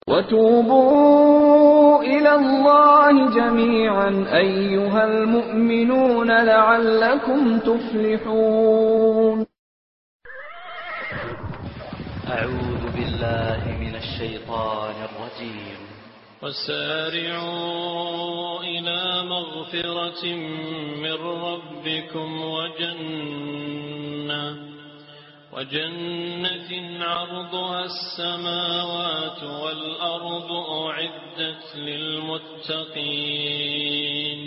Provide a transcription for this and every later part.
وتوبوا إلى الله جميعا أيها المؤمنون لعلكم تفلحون أعوذ بالله من الشيطان الرجيم وسارعوا إلى مغفرة من ربكم وجنة وجنة عرضها السماوات والأرض أعدت للمتقين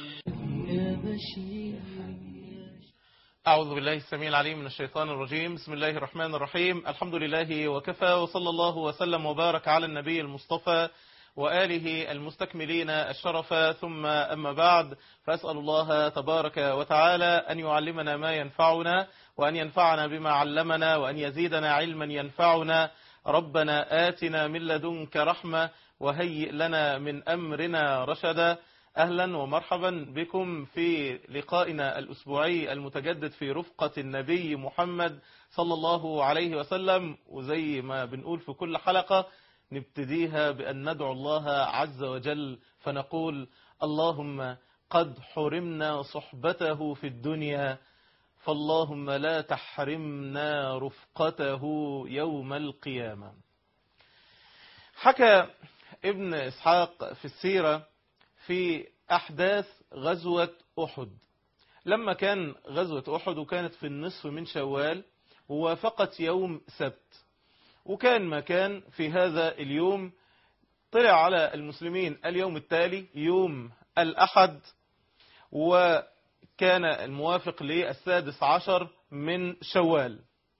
أعوذ بالله السميع العليم من الشيطان الرجيم بسم الله الرحمن الرحيم الحمد لله وكفى وصلى الله وسلم وبارك على النبي المصطفى وآله المستكملين الشرف ثم أما بعد فأسأل الله تبارك وتعالى أن يعلمنا ما ينفعنا وأن ينفعنا بما علمنا وأن يزيدنا علما ينفعنا ربنا آتنا من لدنك رحمة وهيئ لنا من أمرنا رشدا أهلا ومرحبا بكم في لقائنا الأسبوعي المتجدد في رفقة النبي محمد صلى الله عليه وسلم وزي ما بنقول في كل حلقة نبتديها بأن ندعو الله عز وجل فنقول اللهم قد حرمنا صحبته في الدنيا فاللهم لا تحرمنا رفقته يوم القيامة حكى ابن إسحاق في السيرة في أحداث غزوة أحد لما كان غزوة أحد وكانت في النصف من شوال ووافقت يوم سبت وكان ما كان في هذا اليوم طلع على المسلمين اليوم التالي يوم الأحد وكان الموافق للسادس عشر من شوال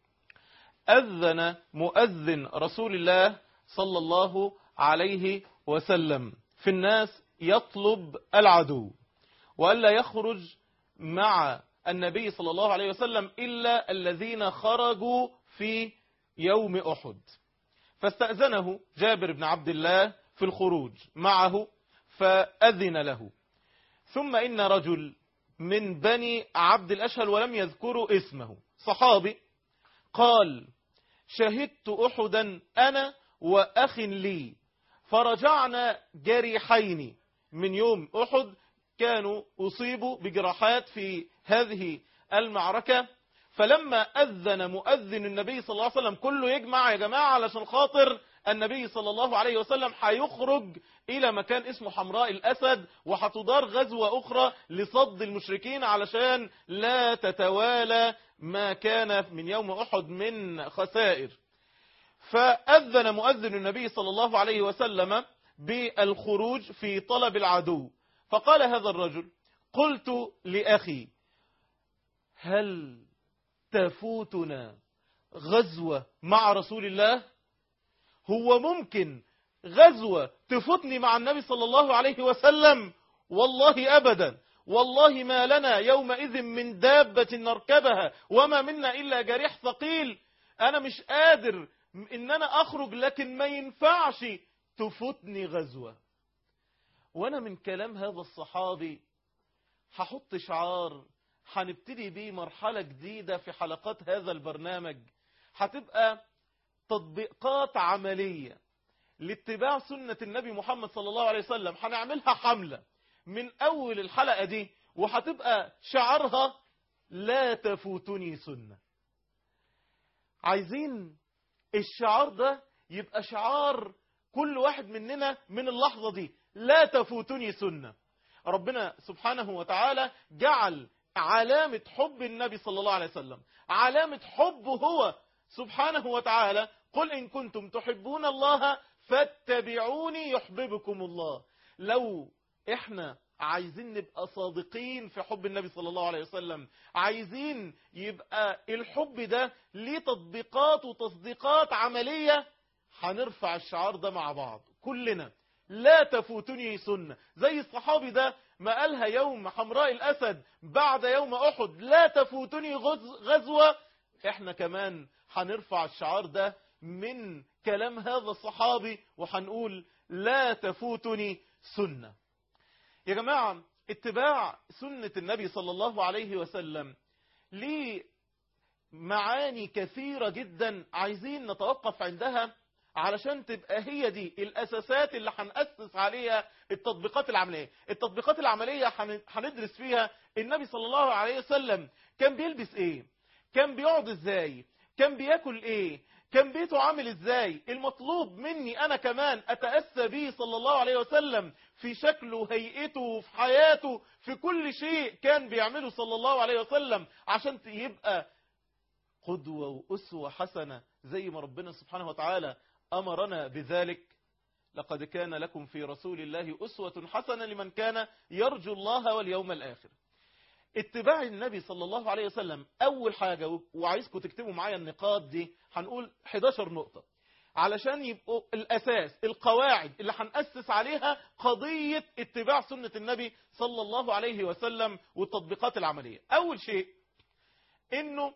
أذن مؤذن رسول الله صلى الله عليه وسلم في الناس يطلب العدو وألا يخرج مع النبي صلى الله عليه وسلم إلا الذين خرجوا في يوم أحد فاستأذنه جابر بن عبد الله في الخروج معه فأذن له ثم إن رجل من بني عبد الأشهل ولم يذكروا اسمه صحابي قال شهدت أحدا أنا وأخ لي فرجعنا جريحين من يوم أحد كانوا أصيبوا بجراحات في هذه المعركة فلما أذن مؤذن النبي صلى الله عليه وسلم كله يجمع يا جماعة علشان خاطر النبي صلى الله عليه وسلم هيخرج إلى مكان اسمه حمراء الأسد وهتدار غزوة أخرى لصد المشركين علشان لا تتوالى ما كان من يوم أحد من خسائر فأذن مؤذن النبي صلى الله عليه وسلم بالخروج في طلب العدو فقال هذا الرجل قلت لأخي هل تفوتنا غزوة مع رسول الله هو ممكن غزوة تفوتني مع النبي صلى الله عليه وسلم والله أبدا والله ما لنا يومئذ من دابة نركبها وما منا إلا جريح ثقيل أنا مش قادر إن أنا أخرج لكن ما ينفعش تفوتني غزوة وأنا من كلام هذا الصحابي هحط شعار هنبتدي بيه مرحلة جديدة في حلقات هذا البرنامج هتبقى تطبيقات عملية لاتباع سنة النبي محمد صلى الله عليه وسلم هنعملها حملة من أول الحلقة دي وهتبقى شعارها لا تفوتني سنة عايزين الشعار ده يبقى شعار كل واحد مننا من اللحظة دي لا تفوتني سنة ربنا سبحانه وتعالى جعل علامة حب النبي صلى الله عليه وسلم علامة حبه هو سبحانه وتعالى قل إن كنتم تحبون الله فاتبعوني يحببكم الله لو احنا عايزين نبقى صادقين في حب النبي صلى الله عليه وسلم عايزين يبقى الحب ده ليه تطبيقات وتصديقات عملية هنرفع الشعار ده مع بعض كلنا لا تفوتني سنة زي الصحابي ده ما قالها يوم حمراء الأسد بعد يوم أحد لا تفوتني غزوة احنا كمان هنرفع الشعار ده من كلام هذا الصحابي وهنقول لا تفوتني سنة يا جماعة اتباع سنة النبي صلى الله عليه وسلم ليه معاني كثيرة جدا عايزين نتوقف عندها علشان تبقى هي دي الأساسات اللي هنأسس عليها التطبيقات العملية التطبيقات العملية هن- هندرس فيها النبي صلى الله عليه وسلم كان بيلبس ايه كان بيقعد ازاي كان بياكل ايه كان بيته عامل ازاي المطلوب مني انا كمان اتأسى به صلى الله عليه وسلم في شكله وهيئته وفي حياته في كل شيء كان بيعمله صلى الله عليه وسلم عشان يبقى قدوة وأسوة حسنة زي ما ربنا سبحانه وتعالى أمرنا بذلك لقد كان لكم في رسول الله أسوة حسنة لمن كان يرجو الله واليوم الآخر اتباع النبي صلى الله عليه وسلم أول حاجة و- وعايزكم تكتبوا معايا النقاط دي هنقول 11 نقطة علشان يبقوا الأساس القواعد اللي هنأسس عليها قضية اتباع سنة النبي صلى الله عليه وسلم والتطبيقات العملية أول شيء إنه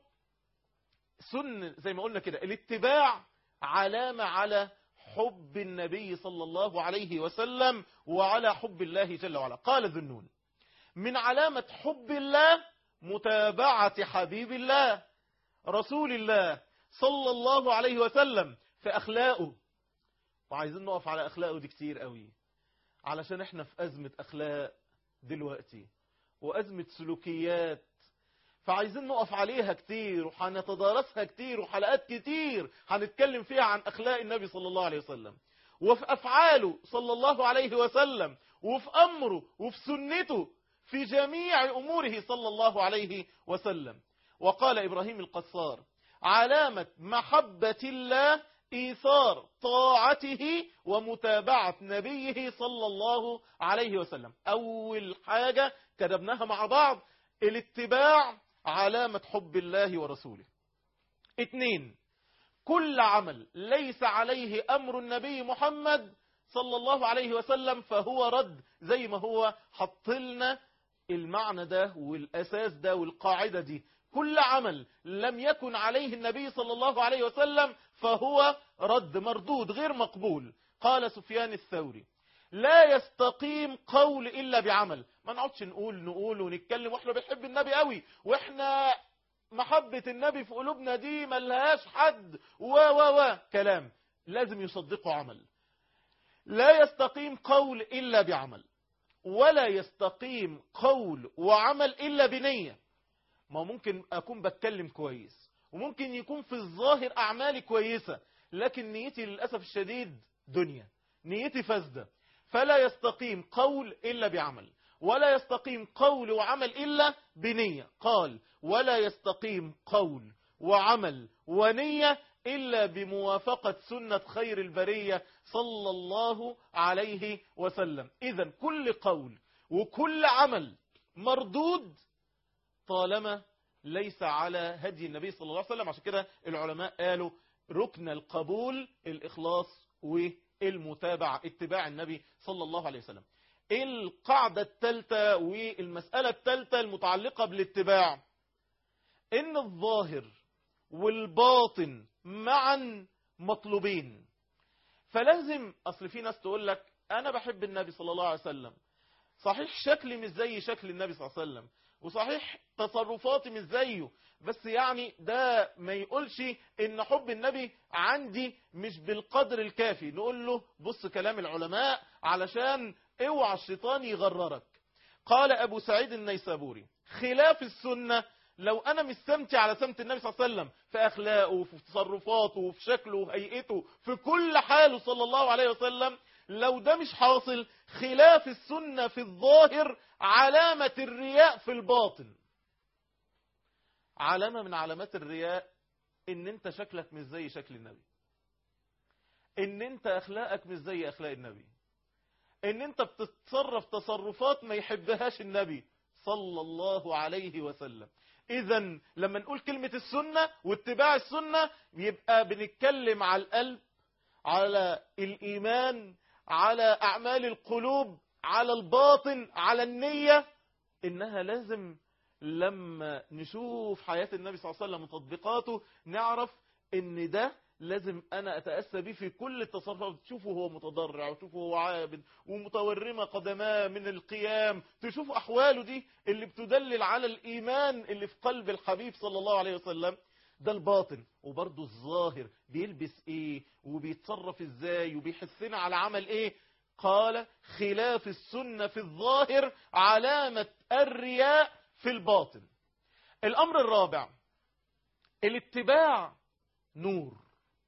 سن زي ما قلنا كده الاتباع علامة على حب النبي صلى الله عليه وسلم وعلى حب الله جل وعلا قال ذنون من علامة حب الله متابعة حبيب الله رسول الله صلى الله عليه وسلم في أخلاقه وعايزين نقف على أخلاقه دي كتير قوي علشان احنا في أزمة أخلاق دلوقتي وأزمة سلوكيات فعايزين نقف عليها كتير وهنتدارسها كتير وحلقات كتير هنتكلم فيها عن أخلاق النبي صلى الله عليه وسلم وفي أفعاله صلى الله عليه وسلم وفي أمره وفي سنته في جميع أموره صلى الله عليه وسلم وقال إبراهيم القصار علامة محبة الله إيثار طاعته ومتابعة نبيه صلى الله عليه وسلم أول حاجة كتبناها مع بعض الاتباع علامة حب الله ورسوله اتنين كل عمل ليس عليه أمر النبي محمد صلى الله عليه وسلم فهو رد زي ما هو حطلنا المعنى ده والأساس ده والقاعدة دي كل عمل لم يكن عليه النبي صلى الله عليه وسلم فهو رد مردود غير مقبول قال سفيان الثوري لا يستقيم قول إلا بعمل ما نقعدش نقول نقول ونتكلم واحنا بنحب النبي قوي واحنا محبة النبي في قلوبنا دي ملهاش حد و و و كلام لازم يصدقه عمل لا يستقيم قول إلا بعمل ولا يستقيم قول وعمل إلا بنية ما ممكن أكون بتكلم كويس وممكن يكون في الظاهر أعمالي كويسة لكن نيتي للأسف الشديد دنيا نيتي فاسدة فلا يستقيم قول إلا بعمل ولا يستقيم قول وعمل إلا بنية قال ولا يستقيم قول وعمل ونية إلا بموافقة سنة خير البرية صلى الله عليه وسلم إذا كل قول وكل عمل مردود طالما ليس على هدي النبي صلى الله عليه وسلم عشان كده العلماء قالوا ركن القبول الإخلاص والمتابعة اتباع النبي صلى الله عليه وسلم القاعدة الثالثة والمسألة الثالثة المتعلقة بالاتباع إن الظاهر والباطن معا مطلوبين فلازم أصل في ناس تقول لك أنا بحب النبي صلى الله عليه وسلم صحيح شكلي مش زي شكل النبي صلى الله عليه وسلم وصحيح تصرفاتي مش زيه بس يعني ده ما يقولش ان حب النبي عندي مش بالقدر الكافي نقول له بص كلام العلماء علشان اوعى الشيطان يغررك قال ابو سعيد النيسابوري خلاف السنة لو انا مستمتع على سمت النبي صلى الله عليه وسلم في اخلاقه وفي تصرفاته وفي شكله وهيئته في كل حاله صلى الله عليه وسلم لو ده مش حاصل خلاف السنة في الظاهر علامة الرياء في الباطن علامة من علامات الرياء ان انت شكلك مش زي شكل النبي ان انت اخلاقك مش زي اخلاق النبي ان انت بتتصرف تصرفات ما يحبهاش النبي صلى الله عليه وسلم اذا لما نقول كلمة السنة واتباع السنة يبقى بنتكلم على القلب على الايمان على اعمال القلوب على الباطن على النية انها لازم لما نشوف حياة النبي صلى الله عليه وسلم وتطبيقاته نعرف ان ده لازم انا اتأسى به في كل التصرفات تشوفه هو متضرع وتشوفه هو عابد ومتورمة قدماه من القيام تشوف احواله دي اللي بتدلل على الايمان اللي في قلب الحبيب صلى الله عليه وسلم ده الباطن وبرضه الظاهر بيلبس ايه وبيتصرف ازاي وبيحثنا على عمل ايه قال خلاف السنة في الظاهر علامة الرياء في الباطن الأمر الرابع الاتباع نور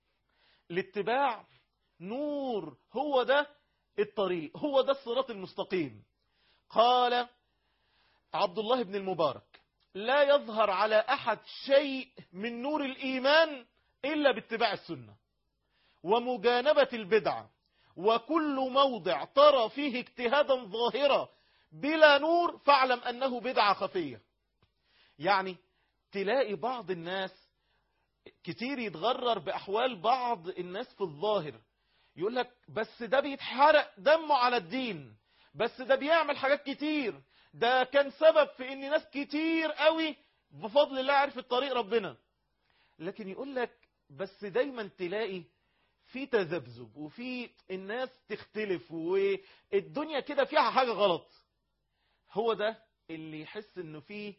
الاتباع نور هو ده الطريق هو ده الصراط المستقيم قال عبد الله بن المبارك لا يظهر على أحد شيء من نور الإيمان إلا باتباع السنة ومجانبة البدعة وكل موضع ترى فيه اجتهادا ظاهرا بلا نور فاعلم أنه بدعة خفية يعني تلاقي بعض الناس كتير يتغرر بأحوال بعض الناس في الظاهر يقول لك بس ده بيتحرق دمه على الدين بس ده بيعمل حاجات كتير ده كان سبب في ان ناس كتير قوي بفضل الله عرف الطريق ربنا لكن يقول لك بس دايما تلاقي في تذبذب وفي الناس تختلف والدنيا كده فيها حاجة غلط هو ده اللي يحس انه فيه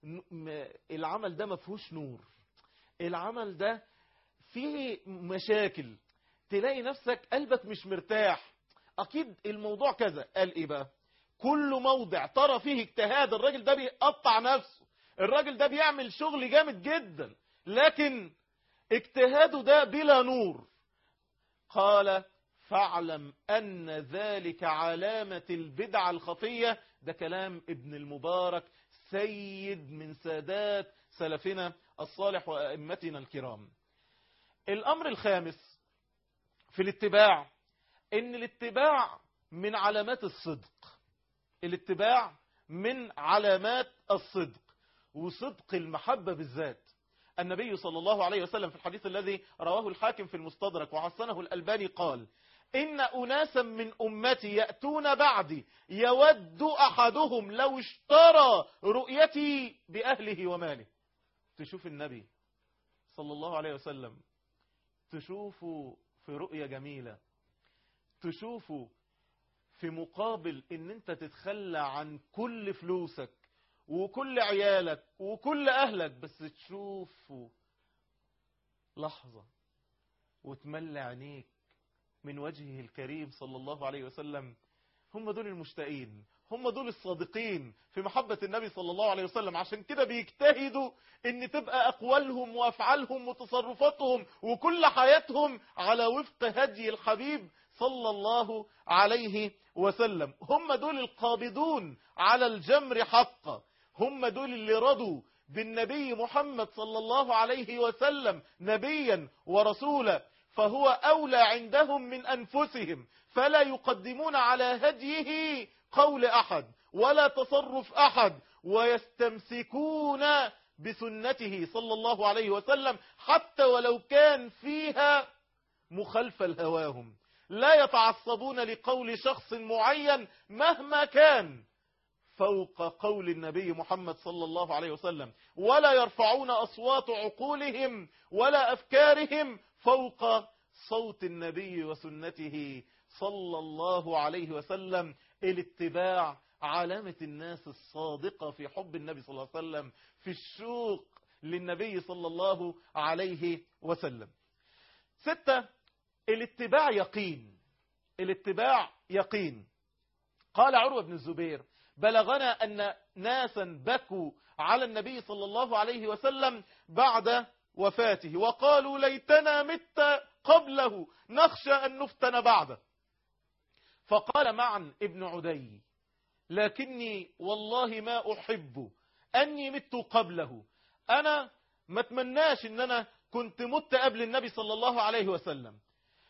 العمل ده ما فيهوش نور العمل ده فيه مشاكل تلاقي نفسك قلبك مش مرتاح اكيد الموضوع كذا قال ايه بقى كل موضع ترى فيه اجتهاد الراجل ده بيقطع نفسه الراجل ده بيعمل شغل جامد جدا لكن اجتهاده ده بلا نور قال فاعلم أن ذلك علامة البدعة الخفية ده كلام ابن المبارك سيد من سادات سلفنا الصالح وأئمتنا الكرام الأمر الخامس في الاتباع ان الاتباع من علامات الصدق الاتباع من علامات الصدق وصدق المحبة بالذات النبي صلى الله عليه وسلم في الحديث الذي رواه الحاكم في المستدرك وحسنه الألباني قال إن أناسا من أمتي يأتون بعدي يود أحدهم لو اشترى رؤيتي بأهله وماله تشوف النبي صلى الله عليه وسلم تشوفه في رؤية جميلة تشوفه في مقابل ان انت تتخلى عن كل فلوسك وكل عيالك وكل اهلك بس تشوفه لحظة وتملى عينيك من وجهه الكريم صلى الله عليه وسلم هم دول المشتاقين هم دول الصادقين في محبة النبي صلى الله عليه وسلم عشان كده بيجتهدوا ان تبقى اقوالهم وافعالهم وتصرفاتهم وكل حياتهم على وفق هدي الحبيب صلى الله عليه وسلم هم دول القابضون على الجمر حقا هم دول اللي رضوا بالنبي محمد صلى الله عليه وسلم نبيا ورسولا فهو أولى عندهم من أنفسهم فلا يقدمون على هديه قول أحد ولا تصرف أحد ويستمسكون بسنته صلى الله عليه وسلم حتى ولو كان فيها مخالفة لهواهم لا يتعصبون لقول شخص معين مهما كان فوق قول النبي محمد صلى الله عليه وسلم ولا يرفعون أصوات عقولهم ولا أفكارهم فوق صوت النبي وسنته صلى الله عليه وسلم الاتباع علامة الناس الصادقة في حب النبي صلى الله عليه وسلم في الشوق للنبي صلى الله عليه وسلم ستة الاتباع يقين الاتباع يقين قال عروة بن الزبير بلغنا أن ناسا بكوا على النبي صلى الله عليه وسلم بعد وفاته وقالوا ليتنا مت قبله نخشى أن نفتن بعده فقال معا ابن عدي لكني والله ما أحب أني مت قبله أنا ما اتمناش أن أنا كنت مت قبل النبي صلى الله عليه وسلم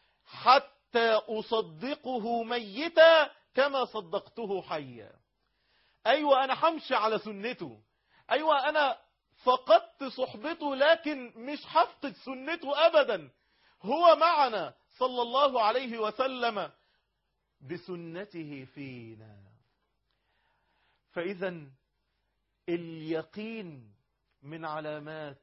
حتى أصدقه ميتا كما صدقته حيا أيوة أنا حمشي على سنته أيوة أنا فقدت صحبته لكن مش حفقد سنته أبدا هو معنا صلى الله عليه وسلم بسنته فينا فإذا اليقين من علامات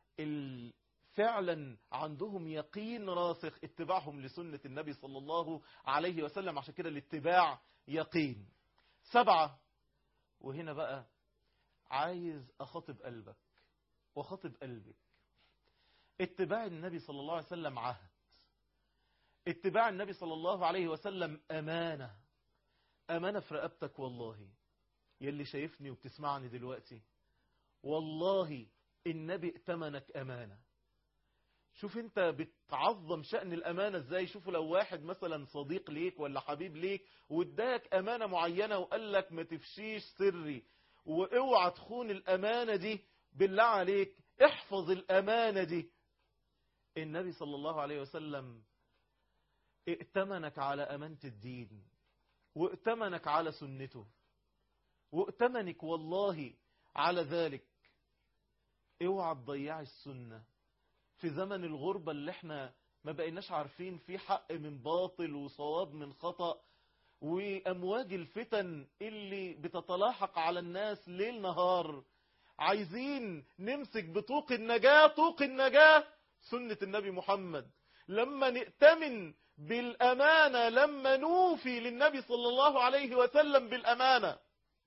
فعلا عندهم يقين راسخ اتباعهم لسنة النبي صلى الله عليه وسلم عشان كده الاتباع يقين سبعة وهنا بقى عايز أخاطب قلبك وخاطب قلبك اتباع النبي صلى الله عليه وسلم عهد اتباع النبي صلى الله عليه وسلم أمانة أمانة في رقبتك والله يلي شايفني وبتسمعني دلوقتي والله النبي ائتمنك أمانة شوف انت بتعظم شأن الأمانة ازاي شوفوا لو واحد مثلا صديق ليك ولا حبيب ليك واداك أمانة معينة وقال لك ما تفشيش سري واوعى تخون الأمانة دي بالله عليك احفظ الأمانة دي النبي صلى الله عليه وسلم ائتمنك على أمانة الدين وائتمنك على سنته وائتمنك والله على ذلك اوعى تضيعي السنة في زمن الغربة اللي احنا ما بقيناش عارفين في حق من باطل وصواب من خطأ وأمواج الفتن اللي بتتلاحق على الناس ليل نهار عايزين نمسك بطوق النجاة طوق النجاة سنة النبي محمد لما نأتمن بالأمانة لما نوفي للنبي صلى الله عليه وسلم بالأمانة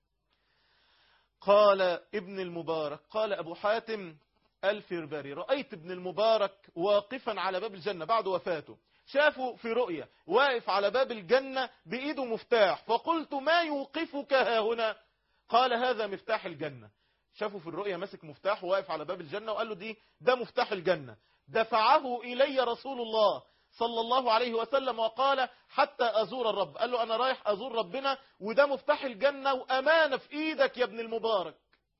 قال ابن المبارك قال أبو حاتم الفربري رأيت ابن المبارك واقفا على باب الجنة بعد وفاته شافوا في رؤية واقف على باب الجنة بإيده مفتاح فقلت ما يوقفك ها هنا قال هذا مفتاح الجنة شافوا في الرؤية ماسك مفتاح واقف على باب الجنة وقال له دي ده مفتاح الجنة دفعه إلي رسول الله صلى الله عليه وسلم وقال حتى أزور الرب قال له أنا رايح أزور ربنا وده مفتاح الجنة وأمانة في إيدك يا ابن المبارك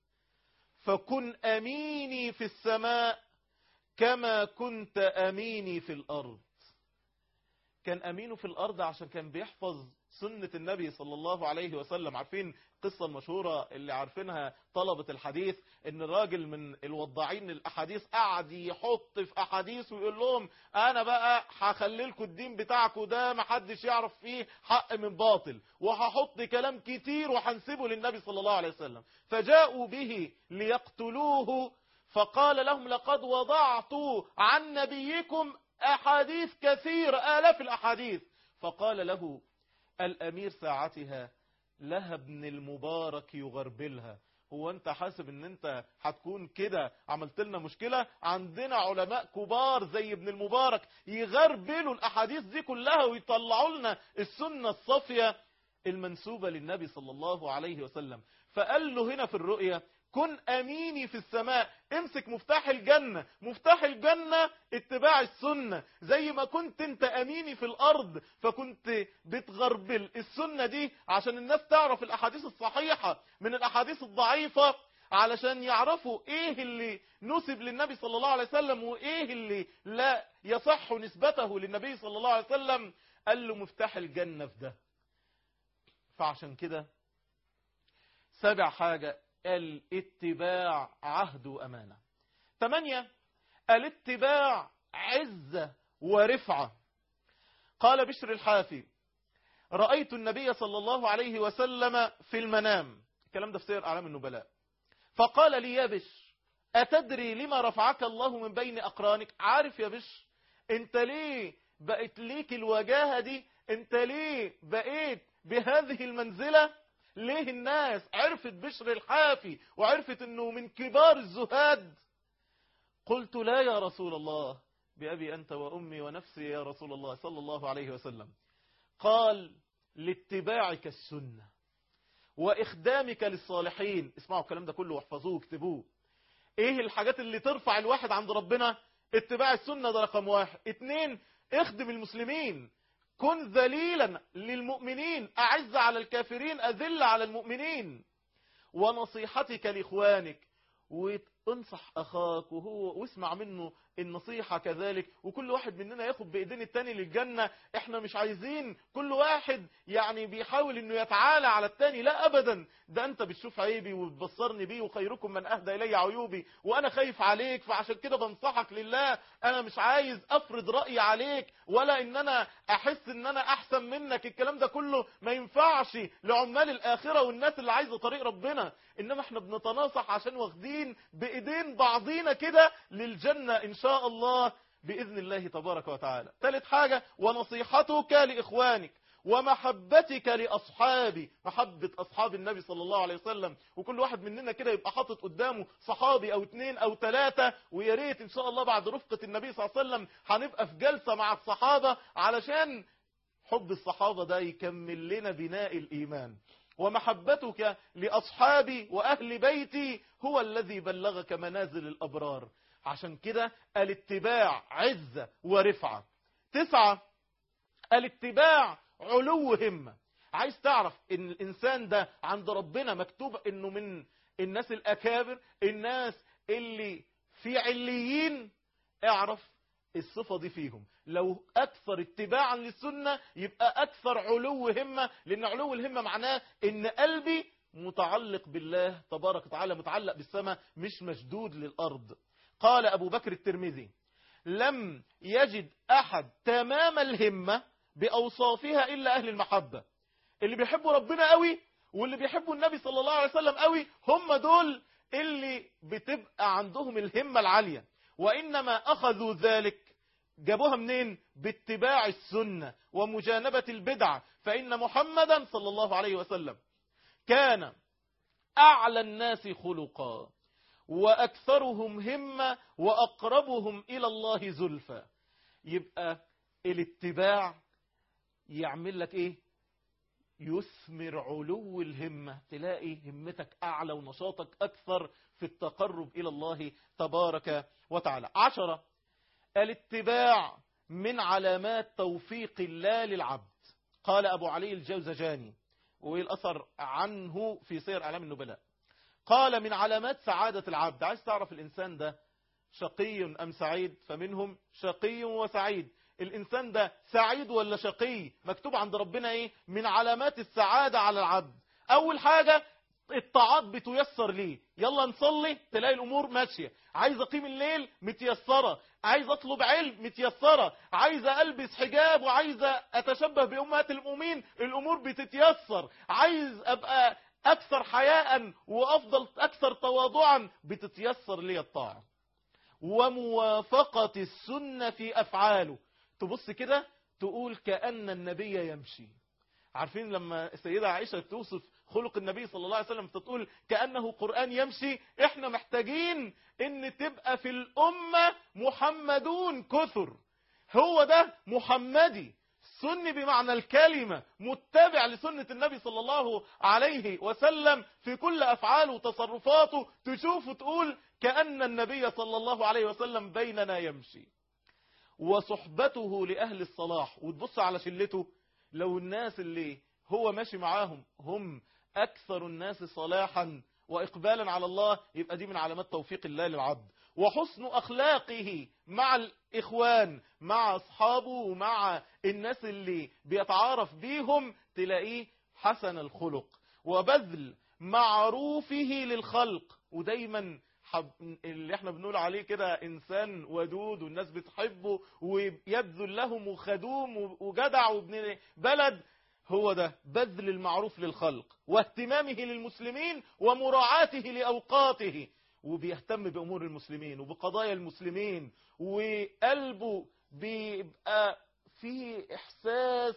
فكن أميني في السماء كما كنت أميني في الأرض كان أمينه في الأرض عشان كان بيحفظ سنة النبي صلى الله عليه وسلم عارفين القصة المشهورة اللي عارفينها طلبة الحديث ان راجل من الوضاعين الأحاديث قعد يحط في أحاديث ويقول لهم أنا بقى هخلي لكم الدين بتاعكم ده محدش يعرف فيه حق من باطل وهحط كلام كتير وهنسيبه للنبي صلى الله عليه وسلم فجاءوا به ليقتلوه فقال لهم لقد وضعت عن نبيكم أحاديث كثير آلاف الأحاديث فقال له الأمير ساعتها لها ابن المبارك يغربلها هو انت حاسب ان انت هتكون كده عملت لنا مشكلة عندنا علماء كبار زي ابن المبارك يغربلوا الاحاديث دي كلها ويطلعوا لنا السنة الصافية المنسوبة للنبي صلى الله عليه وسلم فقال له هنا في الرؤية كن أميني في السماء امسك مفتاح الجنة مفتاح الجنة اتباع السنة زي ما كنت انت أميني في الأرض فكنت بتغربل السنة دي عشان الناس تعرف الأحاديث الصحيحة من الأحاديث الضعيفة علشان يعرفوا ايه اللي نسب للنبي صلى الله عليه وسلم وايه اللي لا يصح نسبته للنبي صلى الله عليه وسلم قال له مفتاح الجنة في ده فعشان كده سابع حاجة الاتباع عهد وأمانة ثمانية الاتباع عزة ورفعة قال بشر الحافي رأيت النبي صلى الله عليه وسلم في المنام الكلام ده في سير أعلام النبلاء فقال لي يا بش أتدري لما رفعك الله من بين أقرانك عارف يا بش انت ليه بقت ليك الوجاهة دي انت ليه بقيت بهذه المنزلة ليه الناس عرفت بشر الحافي وعرفت انه من كبار الزهاد قلت لا يا رسول الله بأبي أنت وأمي ونفسي يا رسول الله صلى الله عليه وسلم قال لاتباعك السنة وإخدامك للصالحين اسمعوا الكلام ده كله واحفظوه واكتبوه ايه الحاجات اللي ترفع الواحد عند ربنا اتباع السنة ده رقم واحد اتنين اخدم المسلمين كن ذليلا للمؤمنين أعز على الكافرين أذل على المؤمنين ونصيحتك لإخوانك وانصح أخاك وهو واسمع منه النصيحة كذلك وكل واحد مننا ياخد بإيدين التاني للجنة احنا مش عايزين كل واحد يعني بيحاول انه يتعالى على التاني لا ابدا ده انت بتشوف عيبي وتبصرني بيه وخيركم من اهدى الي عيوبي وانا خايف عليك فعشان كده بنصحك لله انا مش عايز افرض رأيي عليك ولا ان انا احس ان انا احسن منك الكلام ده كله ما ينفعش لعمال الاخرة والناس اللي عايزة طريق ربنا انما احنا بنتناصح عشان واخدين بايدين بعضينا كده للجنة ان شاء الله بإذن الله تبارك وتعالى ثالث حاجة ونصيحتك لإخوانك ومحبتك لأصحابي محبة أصحاب النبي صلى الله عليه وسلم وكل واحد مننا كده يبقى حاطط قدامه صحابي أو اتنين أو تلاتة ويا ريت إن شاء الله بعد رفقة النبي صلى الله عليه وسلم هنبقى في جلسة مع الصحابة علشان حب الصحابة ده يكمل لنا بناء الإيمان ومحبتك لأصحابي وأهل بيتي هو الذي بلغك منازل الأبرار عشان كده الاتباع عزة ورفعة تسعة الاتباع علو همة عايز تعرف ان الانسان ده عند ربنا مكتوب انه من الناس الاكابر الناس اللي في عليين اعرف الصفة دي فيهم لو اكثر اتباعا للسنة يبقى اكثر علو همة لان علو الهمة معناه ان قلبي متعلق بالله تبارك وتعالى متعلق بالسماء مش مشدود للارض قال ابو بكر الترمذي لم يجد احد تمام الهمة باوصافها الا اهل المحبة اللي بيحبوا ربنا قوي واللي بيحبوا النبي صلى الله عليه وسلم قوي هم دول اللي بتبقى عندهم الهمة العالية وإنما أخذوا ذلك جابوها منين باتباع السنة ومجانبة البدع فإن محمدا صلى الله عليه وسلم كان أعلى الناس خلقا وأكثرهم همة وأقربهم إلى الله زلفى يبقى الاتباع يعمل لك إيه يثمر علو الهمة تلاقي همتك أعلى ونشاطك أكثر في التقرب إلى الله تبارك وتعالى عشرة الاتباع من علامات توفيق الله للعبد قال أبو علي الجوزجاني والأثر عنه في سير أعلام النبلاء قال من علامات سعادة العبد عايز تعرف الإنسان ده شقي أم سعيد فمنهم شقي وسعيد الإنسان ده سعيد ولا شقي مكتوب عند ربنا إيه من علامات السعادة على العبد أول حاجة الطاعات بتيسر ليه يلا نصلي تلاقي الأمور ماشية عايز أقيم الليل متيسرة عايز أطلب علم متيسرة عايز ألبس حجاب وعايز أتشبه بأمهات المؤمنين الأمور بتتيسر عايز أبقى أكثر حياء وأفضل أكثر تواضعا بتتيسر لي الطاعة وموافقة السنة في أفعاله تبص كده تقول كأن النبي يمشي عارفين لما السيدة عائشة توصف خلق النبي صلى الله عليه وسلم تقول كأنه قرآن يمشي احنا محتاجين ان تبقى في الأمة محمدون كثر هو ده محمدي سني بمعنى الكلمة متبع لسنة النبي صلى الله عليه وسلم في كل أفعاله وتصرفاته تشوف وتقول كأن النبي صلى الله عليه وسلم بيننا يمشي وصحبته لأهل الصلاح وتبص على شلته لو الناس اللي هو ماشي معاهم هم أكثر الناس صلاحا وإقبالا على الله يبقى دي من علامات توفيق الله للعبد وحسن أخلاقه مع الإخوان مع أصحابه ومع الناس اللي بيتعارف بيهم تلاقيه حسن الخلق وبذل معروفه للخلق ودايما حب اللي احنا بنقول عليه كده انسان ودود والناس بتحبه ويبذل لهم وخدوم وجدع وابن بلد هو ده بذل المعروف للخلق واهتمامه للمسلمين ومراعاته لأوقاته وبيهتم بأمور المسلمين وبقضايا المسلمين وقلبه بيبقى في إحساس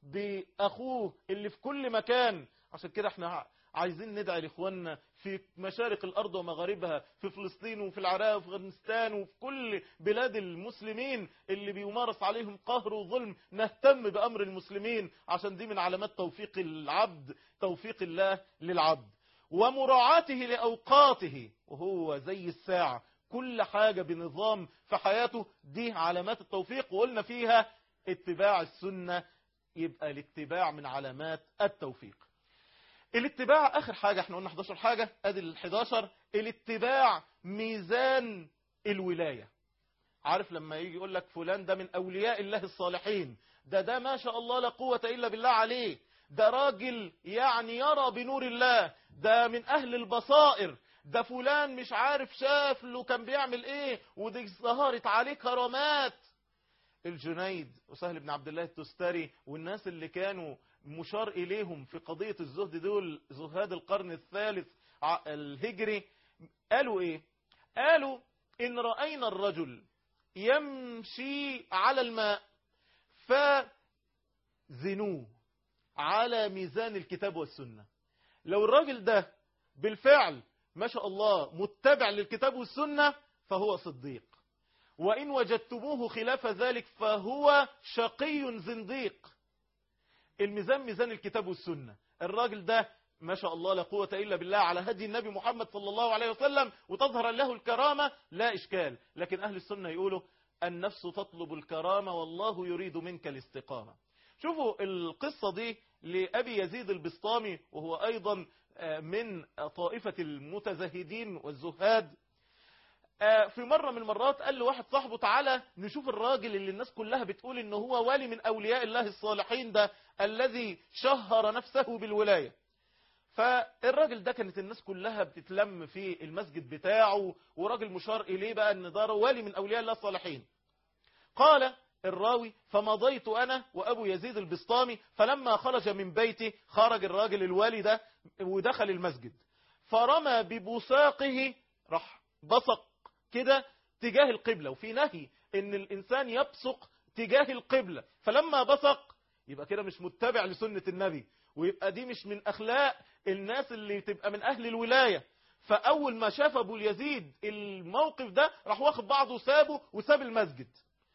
بأخوه اللي في كل مكان عشان كده احنا عايزين ندعي لإخواننا في مشارق الأرض ومغاربها في فلسطين وفي العراق وفي أفغانستان وفي كل بلاد المسلمين اللي بيمارس عليهم قهر وظلم نهتم بأمر المسلمين عشان دي من علامات توفيق العبد توفيق الله للعبد ومراعاته لأوقاته وهو زي الساعة كل حاجة بنظام في حياته دي علامات التوفيق وقلنا فيها اتباع السنة يبقى الاتباع من علامات التوفيق الاتباع اخر حاجة احنا قلنا 11 حاجة ادي ال 11 الاتباع ميزان الولاية عارف لما يجي يقول لك فلان ده من اولياء الله الصالحين ده ده ما شاء الله لا قوة الا بالله عليه ده راجل يعني يرى بنور الله ده من اهل البصائر ده فلان مش عارف شاف له كان بيعمل ايه ودي ظهرت عليه كرامات الجنيد وسهل بن عبد الله التستري والناس اللي كانوا مشار إليهم في قضية الزهد دول زهاد القرن الثالث الهجري قالوا إيه قالوا إن رأينا الرجل يمشي على الماء فزنوه على ميزان الكتاب والسنة لو الراجل ده بالفعل ما شاء الله متبع للكتاب والسنة فهو صديق وإن وجدتموه خلاف ذلك فهو شقي زنديق الميزان ميزان الكتاب والسنة الراجل ده ما شاء الله لا قوة إلا بالله على هدي النبي محمد صلى الله عليه وسلم وتظهر له الكرامة لا إشكال لكن أهل السنة يقولوا النفس تطلب الكرامة والله يريد منك الاستقامة شوفوا القصة دي لأبي يزيد البسطامي وهو أيضا من طائفة المتزهدين والزهاد في مرة من المرات قال له واحد صاحبه تعالى نشوف الراجل اللي الناس كلها بتقول انه هو والي من اولياء الله الصالحين ده الذي شهر نفسه بالولاية فالراجل ده كانت الناس كلها بتتلم في المسجد بتاعه وراجل مشار اليه بقى ان ده والي من اولياء الله الصالحين قال الراوي فمضيت أنا وأبو يزيد البسطامي فلما خرج من بيتي خرج الراجل الوالي ده ودخل المسجد فرمى ببصاقه راح بصق كده تجاه القبلة وفي نهي ان الإنسان يبصق تجاه القبلة فلما بصق يبقى كده مش متبع لسنة النبي ويبقى دي مش من أخلاق الناس اللي تبقى من أهل الولاية فأول ما شاف أبو اليزيد الموقف ده راح واخد بعضه وسابه وساب المسجد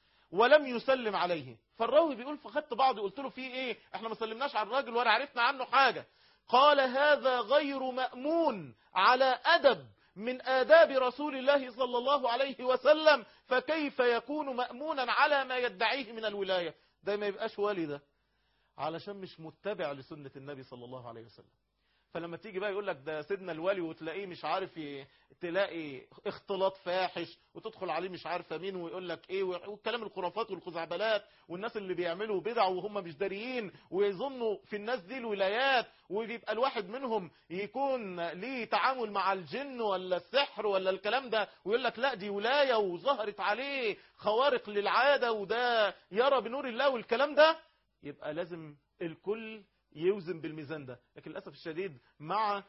ولم يسلم عليه فالراوي بيقول فخدت بعض قلت له فيه ايه احنا ما سلمناش على الراجل ولا عرفنا عنه حاجة قال هذا غير مأمون على أدب من آداب رسول الله صلى الله عليه وسلم فكيف يكون مأمونا على ما يدعيه من الولاية ده ما يبقاش والي ده علشان مش متبع لسنة النبي صلى الله عليه وسلم فلما تيجي بقى يقول لك ده سيدنا الولي وتلاقيه مش عارف ي... تلاقي اختلاط فاحش وتدخل عليه مش عارفه مين ويقول لك ايه والكلام الخرافات والخزعبلات والناس اللي بيعملوا بدع وهم مش داريين ويظنوا في الناس دي الولايات ويبقى الواحد منهم يكون ليه تعامل مع الجن ولا السحر ولا الكلام ده ويقول لك لا دي ولايه وظهرت عليه خوارق للعاده وده يرى بنور الله والكلام ده يبقى لازم الكل يوزن بالميزان ده لكن للأسف الشديد مع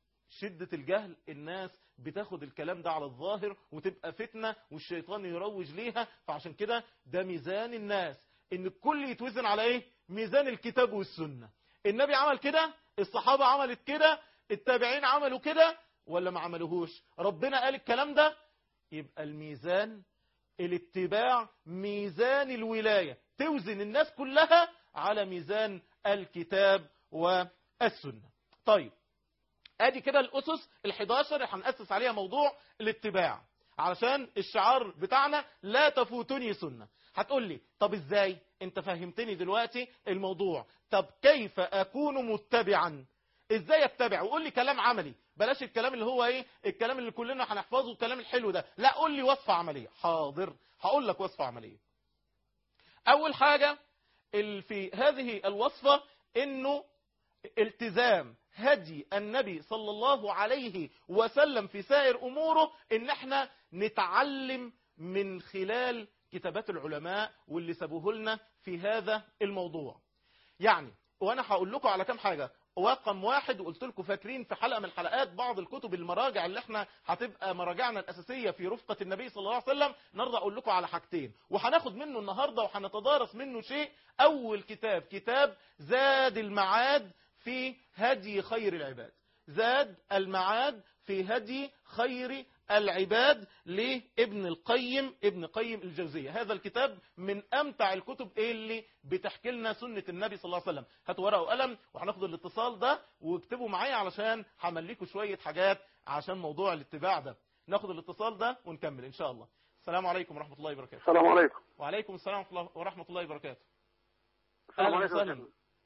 شدة الجهل الناس بتاخد الكلام ده على الظاهر وتبقى فتنة والشيطان يروج ليها فعشان كده ده ميزان الناس ان الكل يتوزن على ايه ميزان الكتاب والسنة النبي عمل كده الصحابة عملت كده التابعين عملوا كده ولا ما عملوهوش ربنا قال الكلام ده يبقى الميزان الاتباع ميزان الولاية توزن الناس كلها على ميزان الكتاب والسنة طيب ادي كده الاسس ال11 اللي هنأسس عليها موضوع الاتباع علشان الشعار بتاعنا لا تفوتني سنة هتقول لي طب ازاي انت فهمتني دلوقتي الموضوع طب كيف اكون متبعا ازاي اتبع وقول لي كلام عملي بلاش الكلام اللي هو ايه الكلام اللي كلنا هنحفظه الكلام الحلو ده لا قول لي وصفة عملية حاضر هقول لك وصفة عملية اول حاجة في هذه الوصفة انه التزام هدي النبي صلى الله عليه وسلم في سائر اموره ان احنا نتعلم من خلال كتابات العلماء واللي سابوه لنا في هذا الموضوع يعني وانا هقول لكم على كام حاجة رقم واحد وقلت لكم فاكرين في حلقة من الحلقات بعض الكتب المراجع اللي احنا هتبقى مراجعنا الأساسية في رفقة النبي صلى الله عليه وسلم نرضى أقول لكم على حاجتين وهناخد منه النهاردة وهنتدارس منه شيء أول كتاب كتاب زاد المعاد في هدي خير العباد زاد المعاد في هدي خير العباد لابن القيم ابن قيم الجوزية هذا الكتاب من أمتع الكتب اللي بتحكي لنا سنة النبي صلى الله عليه وسلم هاتوا ورقة وقلم وهناخد الاتصال ده واكتبوا معايا علشان همليكوا شوية حاجات عشان موضوع الاتباع ده ناخد الاتصال ده ونكمل إن شاء الله السلام عليكم ورحمة الله وبركاته السلام عليكم وعليكم السلام ورحمة الله وبركاته السلام أهلا عليكم وسهلا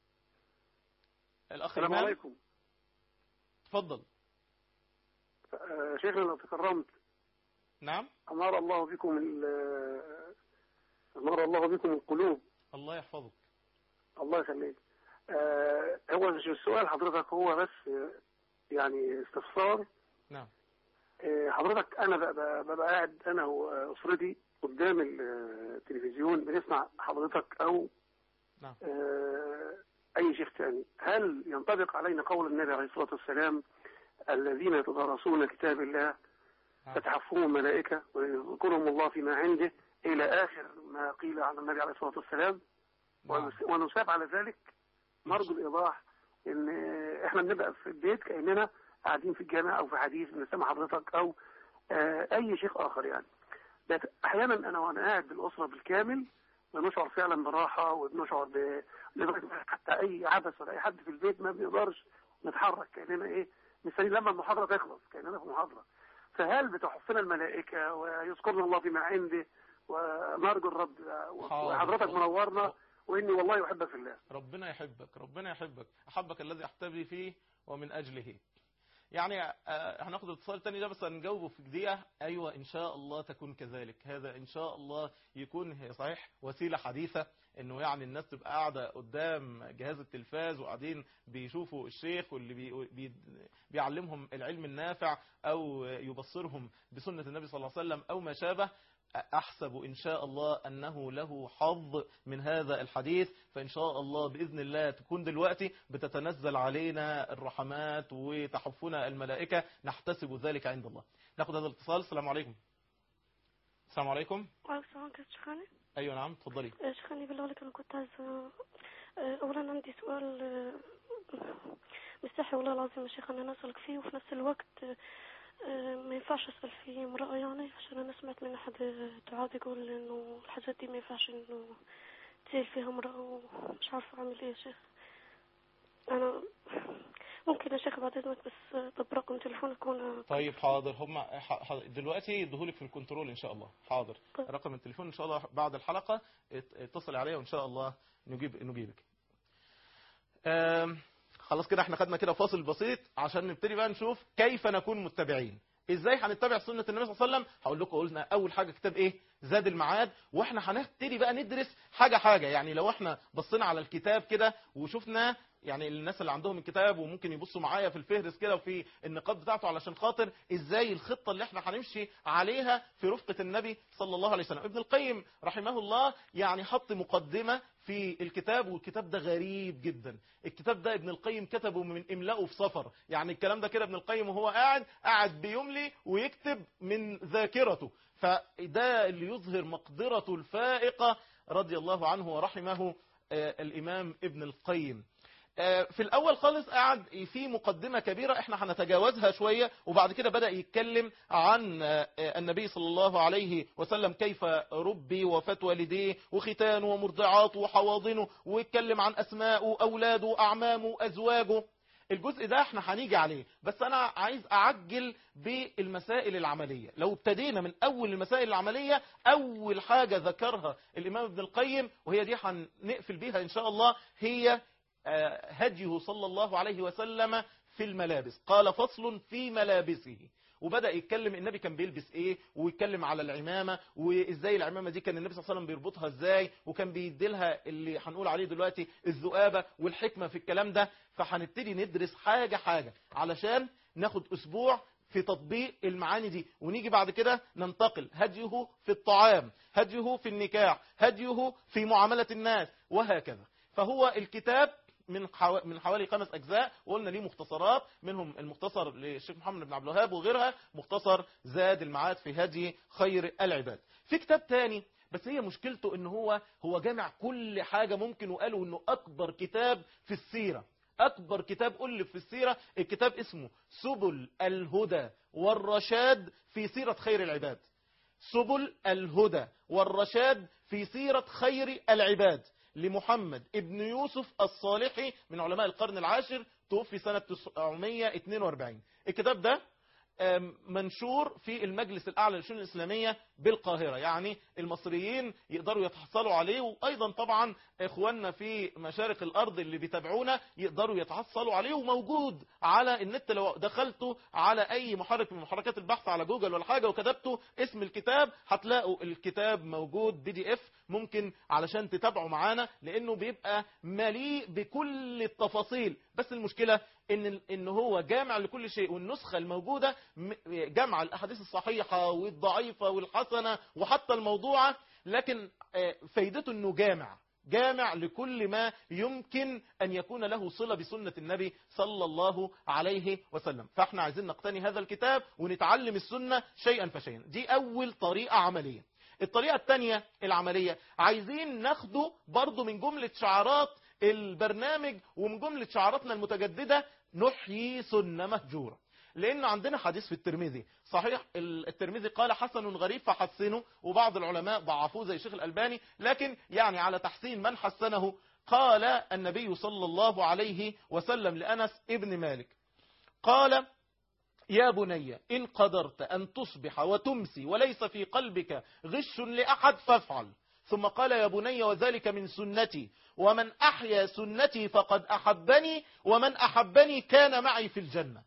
الأخ السلام إمام عليكم تفضل آه، شيخنا لو تكرمت نعم أنار الله بكم ال- أنار الله بكم القلوب الله يحفظك الله يخليك آه، هو مش السؤال حضرتك هو بس آه، يعني استفسار نعم آه، حضرتك أنا ببقى, ببقى قاعد أنا وأسرتي قدام التلفزيون بنسمع حضرتك أو نعم. آه، أي شيخ تاني هل ينطبق علينا قول النبي عليه الصلاة والسلام الذين يتدارسون كتاب الله نعم. تتحفهم الملائكة ويذكرهم الله فيما عنده إلى آخر ما قيل عن النبي عليه الصلاة والسلام نعم. ونس- ونساب على ذلك نرجو الايضاح ان احنا بنبقى في البيت كاننا قاعدين في الجامع او في حديث بنسمع حضرتك او آه، اي شيخ اخر يعني لكن احيانا انا وانا قاعد بالاسره بالكامل بنشعر فعلا براحه وبنشعر ب لدرجة إن حتى اي عبث ولا اي حد في البيت ما بنقدرش نتحرك كاننا ايه مستنيين لما المحاضره تخلص كاننا في محاضره فهل بتحفنا الملائكه ويذكرنا الله فيما عنده ونرجو الرد حاضر. وحضرتك منورنا واني والله احبك في الله ربنا يحبك ربنا يحبك أحبك الذي أحتبي فيه ومن أجله يعني آه، هناخد اتصال تاني ده بس هنجاوبه في دقيقة أيوة إن شاء الله تكون كذلك هذا إن شاء الله يكون هي صحيح وسيلة حديثة إنه يعني الناس تبقى قاعدة قدام جهاز التلفاز وقاعدين بيشوفوا الشيخ واللي بي بي بيعلمهم العلم النافع أو يبصرهم بسنة النبي صلى الله عليه وسلم أو ما شابه أحسب إن شاء الله أنه له حظ من هذا الحديث فإن شاء الله بإذن الله تكون دلوقتي بتتنزل علينا الرحمات وتحفنا الملائكة نحتسب ذلك عند الله ناخد هذا الاتصال السلام عليكم السلام عليكم وعليكم السلام كيف شيخاني؟ أيوة نعم تفضلي آه، شيخاني بالله عليك أنا كنت عايزة آه، أولا عندي سؤال آه، مستحي والله العظيم يا شيخ أنا أسألك فيه وفي نفس الوقت آه، آه، ما ينفعش أسأل فيه امرأة يعني عشان أنا سمعت من أحد الدعاة بيقول إنه الحاجات دي ما ينفعش إنه تسيل فيها امرأة ومش عارفة أعمل إيه يا شيخ أنا ممكن يا شيخ بعد إذنك بس آه، طب رقم تليفونك وأنا طيب حاضر هم ح- ح- دلوقتي يديهولك في الكنترول إن شاء الله حاضر طيب. رقم التليفون إن شاء الله بعد الحلقة ات- اتصلي عليا وإن شاء الله نجيب نجيبك آم، خلاص كده احنا خدنا كده فاصل بسيط عشان نبتدي بقى نشوف كيف نكون متبعين ازاي هنتبع سنة النبي صلى الله عليه وسلم هقول لكم قلنا اول حاجة كتاب ايه زاد المعاد واحنا هنبتدي بقى ندرس حاجة حاجة يعني لو احنا بصينا على الكتاب كده وشفنا يعني الناس اللي عندهم الكتاب وممكن يبصوا معايا في الفهرس كده وفي النقاط بتاعته علشان خاطر ازاي الخطة اللي احنا هنمشي عليها في رفقة النبي صلى الله عليه وسلم ابن القيم رحمه الله يعني حط مقدمة في الكتاب والكتاب ده غريب جدا الكتاب ده ابن القيم كتبه من املائه في سفر يعني الكلام ده كده ابن القيم وهو قاعد قاعد بيملي ويكتب من ذاكرته فده اللي يظهر مقدرته الفائقة رضي الله عنه ورحمه آه، الإمام ابن القيم آه، في الأول خالص قعد في مقدمة كبيرة احنا هنتجاوزها شوية وبعد كده بدأ يتكلم عن آه، النبي صلى الله عليه وسلم كيف ربي وفاة والديه وختانه ومرضعاته وحواضنه ويتكلم عن أسماءه أولاده أعمامه أزواجه الجزء ده احنا هنيجي عليه بس انا عايز اعجل بالمسائل العملية لو ابتدينا من اول المسائل العملية اول حاجة ذكرها الامام ابن القيم وهي دي هنقفل بيها ان شاء الله هي آه، هديه صلى الله عليه وسلم في الملابس قال فصل في ملابسه وبدأ يتكلم النبي كان بيلبس ايه ويتكلم على العمامة وازاي العمامة دي كان النبي صلى الله عليه وسلم بيربطها ازاي وكان بيديلها اللي هنقول عليه دلوقتي الذؤابة والحكمة في الكلام ده فهنبتدي ندرس حاجة حاجة علشان ناخد اسبوع في تطبيق المعاني دي ونيجي بعد كده ننتقل هديه في الطعام هديه في النكاح هديه في معاملة الناس وهكذا فهو الكتاب من حو... من حوالي خمس اجزاء وقلنا ليه مختصرات منهم المختصر للشيخ محمد بن عبد الوهاب وغيرها مختصر زاد المعاد في هدي خير العباد في كتاب تاني بس هي مشكلته ان هو هو جامع كل حاجة ممكن وقالوا انه اكبر كتاب في السيرة اكبر كتاب الف في السيرة الكتاب اسمه سبل الهدى والرشاد في سيرة خير العباد سبل الهدى والرشاد في سيرة خير العباد لمحمد ابن يوسف الصالحي من علماء القرن العاشر توفي سنة 942 الكتاب ده آم، منشور في المجلس الأعلى للشؤون الإسلامية بالقاهرة يعني المصريين يقدروا يتحصلوا عليه وأيضا طبعا إخواننا في مشارق الأرض اللي بيتابعونا يقدروا يتحصلوا عليه وموجود على النت لو دخلتوا على أي محرك من محركات البحث على جوجل ولا حاجة وكتبتوا اسم الكتاب هتلاقوا الكتاب موجود بي دي اف ممكن علشان تتابعوا معانا لأنه بيبقى مليء بكل التفاصيل بس المشكلة ان ان هو جامع لكل شيء والنسخه الموجوده م- جمع الاحاديث الصحيحه والضعيفه والحسنه وحتى الموضوعه لكن آه، فايدته انه جامع جامع لكل ما يمكن أن يكون له صلة بسنة النبي صلى الله عليه وسلم فاحنا عايزين نقتني هذا الكتاب ونتعلم السنة شيئا فشيئا دي أول طريقة عملية الطريقة الثانية العملية عايزين ناخده برضو من جملة شعارات البرنامج ومن جملة شعاراتنا المتجددة نحيي سنة مهجورة لأن عندنا حديث في الترمذي صحيح الترمذي قال حسن غريب فحسنه وبعض العلماء ضعفوه زي الشيخ الألباني لكن يعني على تحسين من حسنه قال النبي صلى الله عليه وسلم لأنس ابن مالك قال يا بني إن قدرت أن تصبح وتمسي وليس في قلبك غش لأحد فافعل ثم قال يا بني وذلك من سنتي ومن أحيا سنتي فقد أحبني ومن أحبني كان معي في الجنة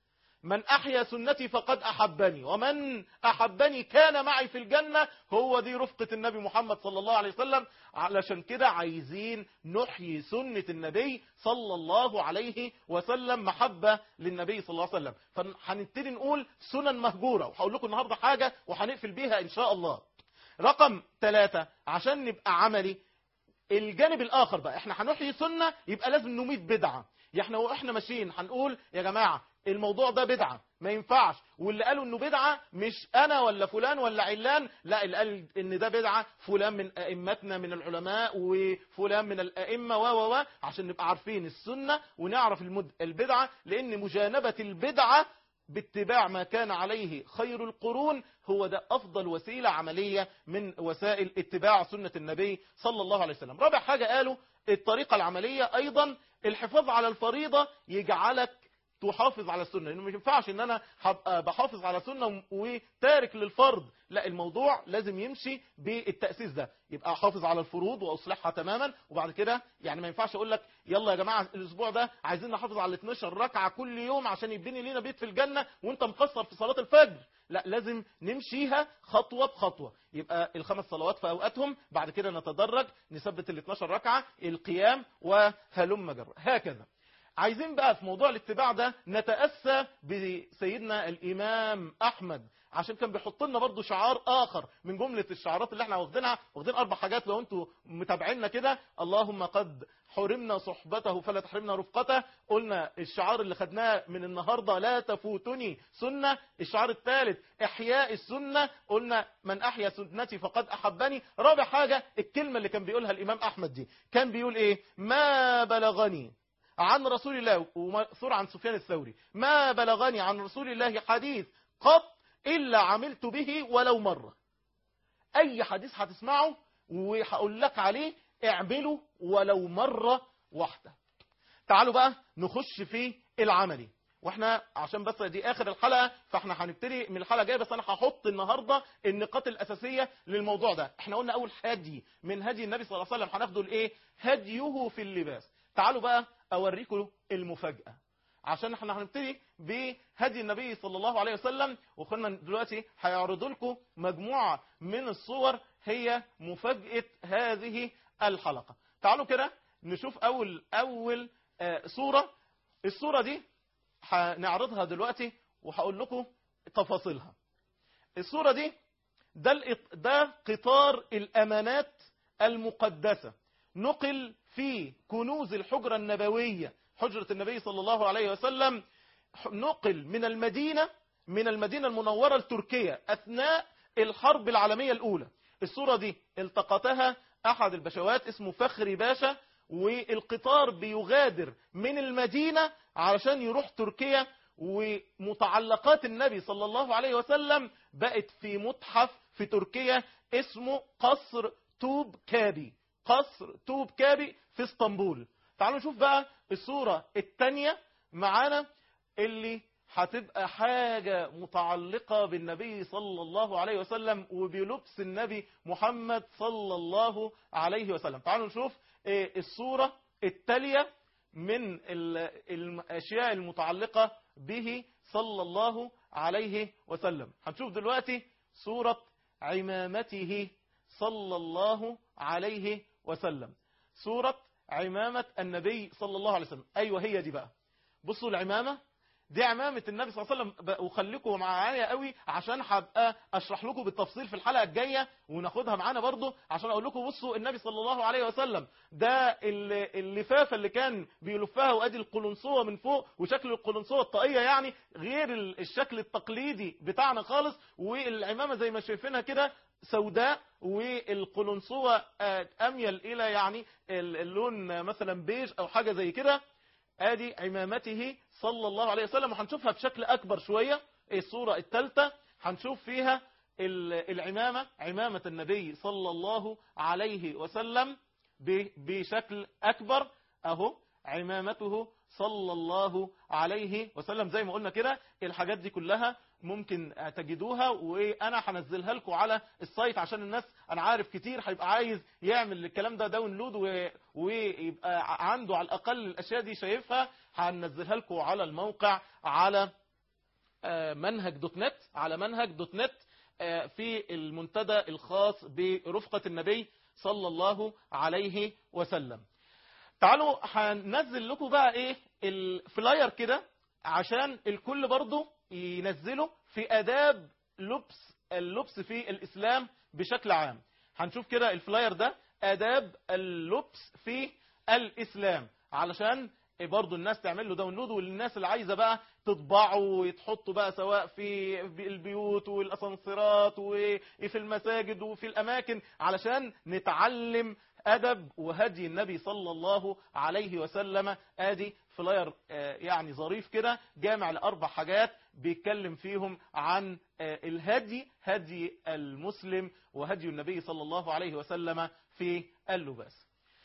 من أحيا سنتي فقد أحبني ومن أحبني كان معي في الجنة هو دي رفقة النبي محمد صلى الله عليه وسلم علشان كده عايزين نحيي سنة النبي صلى الله عليه وسلم محبة للنبي صلى الله عليه وسلم فهنبتدي نقول سنن مهجورة وهقول لكم النهاردة حاجة وهنقفل بيها إن شاء الله رقم ثلاثة عشان نبقى عملي الجانب الآخر بقى احنا هنحيي سنة يبقى لازم نميت بدعة يعني احنا واحنا ماشيين هنقول يا جماعة الموضوع ده بدعة ما ينفعش واللي قالوا انه بدعة مش انا ولا فلان ولا علان لا اللي قال ان ده بدعة فلان من ائمتنا من العلماء وفلان من الائمة و و و عشان نبقى عارفين السنة ونعرف المد... البدعة لان مجانبة البدعة باتباع ما كان عليه خير القرون هو ده أفضل وسيلة عملية من وسائل اتباع سنة النبي صلى الله عليه وسلم رابع حاجة قالوا الطريقة العملية أيضا الحفاظ على الفريضة يجعلك تحافظ على السنة لأنه مش ينفعش ان انا هبقى بحافظ على سنة وتارك للفرض لا الموضوع لازم يمشي بالتأسيس ده يبقى احافظ على الفروض واصلحها تماما وبعد كده يعني ما ينفعش اقول لك يلا يا جماعة الاسبوع ده عايزين نحافظ على 12 ركعة كل يوم عشان يبني لينا بيت في الجنة وانت مقصر في صلاة الفجر لا لازم نمشيها خطوة بخطوة يبقى الخمس صلوات في اوقاتهم بعد كده نتدرج نثبت ال 12 ركعة القيام وهلم جر هكذا عايزين بقى في موضوع الاتباع ده نتأسى بسيدنا الإمام أحمد عشان كان بيحط لنا برضو شعار آخر من جملة الشعارات اللي احنا واخدينها واخدين أربع حاجات لو انتوا متابعيننا كده اللهم قد حرمنا صحبته فلا تحرمنا رفقته قلنا الشعار اللي خدناه من النهاردة لا تفوتني سنة الشعار الثالث إحياء السنة قلنا من أحيا سنتي فقد أحبني رابع حاجة الكلمة اللي كان بيقولها الإمام أحمد دي كان بيقول إيه ما بلغني عن رسول الله ومأثور عن سفيان الثوري ما بلغني عن رسول الله حديث قط إلا عملت به ولو مرة أي حديث هتسمعه وهقول لك عليه اعمله ولو مرة واحدة تعالوا بقى نخش في العملي واحنا عشان بس دي اخر الحلقة فاحنا هنبتدي من الحلقة الجايه بس انا هحط النهاردة النقاط الاساسية للموضوع ده احنا قلنا اول هدي من هدي النبي صلى الله عليه وسلم هناخده الايه هديه في اللباس تعالوا بقى اوريكم المفاجأة عشان احنا هنبتدي بهدي النبي صلى الله عليه وسلم وكنا دلوقتي هيعرضوا لكم مجموعة من الصور هي مفاجأة هذه الحلقة تعالوا كده نشوف اول اول آه صورة الصورة دي هنعرضها دلوقتي وهقول لكم تفاصيلها الصورة دي ده, ده قطار الامانات المقدسة نقل في كنوز الحجرة النبوية حجرة النبي صلى الله عليه وسلم نقل من المدينة من المدينة المنورة التركية أثناء الحرب العالمية الأولى الصورة دي التقطها أحد البشوات اسمه فخري باشا والقطار بيغادر من المدينة علشان يروح تركيا ومتعلقات النبي صلى الله عليه وسلم بقت في متحف في تركيا اسمه قصر توب كابي قصر توب كابي في اسطنبول تعالوا نشوف بقى الصورة الثانية معانا اللي هتبقى حاجة متعلقة بالنبي صلى الله عليه وسلم وبلبس النبي محمد صلى الله عليه وسلم تعالوا نشوف الصورة التالية من الأشياء المتعلقة به صلى الله عليه وسلم هنشوف دلوقتي صورة عمامته صلى الله عليه وسلم صورة عمامة النبي صلى الله عليه وسلم أيوة هي دي بقى بصوا العمامة دي عمامة النبي صلى الله عليه وسلم ب- وخليكم معايا قوي عشان هبقى اشرح لكم بالتفصيل في الحلقة الجاية وناخدها معانا برضو عشان اقول لكم بصوا النبي صلى الله عليه وسلم ده ال- اللفافة اللي كان بيلفها وادي القلنسوة من فوق وشكل القلنسوة الطاقية يعني غير ال- الشكل التقليدي بتاعنا خالص والعمامة زي ما شايفينها كده سوداء والقلنسوة آه، اميل الى يعني ال- اللون مثلا بيج او حاجة زي كده ادي عمامته صلى الله عليه وسلم وهنشوفها بشكل اكبر شوية الصورة الثالثة هنشوف فيها ال- العمامة عمامة النبي صلى الله عليه وسلم ب- بشكل اكبر اهو عمامته صلى الله عليه وسلم زي ما قلنا كده الحاجات دي كلها ممكن تجدوها وانا هنزلها لكم على السايت عشان الناس انا عارف كتير هيبقى عايز يعمل الكلام ده داونلود و- ويبقى عنده على الاقل الاشياء دي شايفها هنزلها لكم على الموقع على آه، منهج دوت نت على منهج دوت نت آه، في المنتدى الخاص برفقة النبي صلى الله عليه وسلم تعالوا هننزل لكم بقى ايه الفلاير كده عشان الكل برضو ينزله في اداب لبس اللبس في الاسلام بشكل عام هنشوف كده الفلاير ده اداب اللبس في الاسلام علشان برضو الناس تعمل له داونلود والناس اللي عايزه بقى تطبعه وتحطه بقى سواء في البيوت والاسانسيرات وفي المساجد وفي الاماكن علشان نتعلم أدب وهدي النبي صلى الله عليه وسلم آدي فلاير آه، يعني ظريف كده جامع لأربع حاجات بيتكلم فيهم عن آه، الهدي هدي المسلم وهدي النبي صلى الله عليه وسلم في اللباس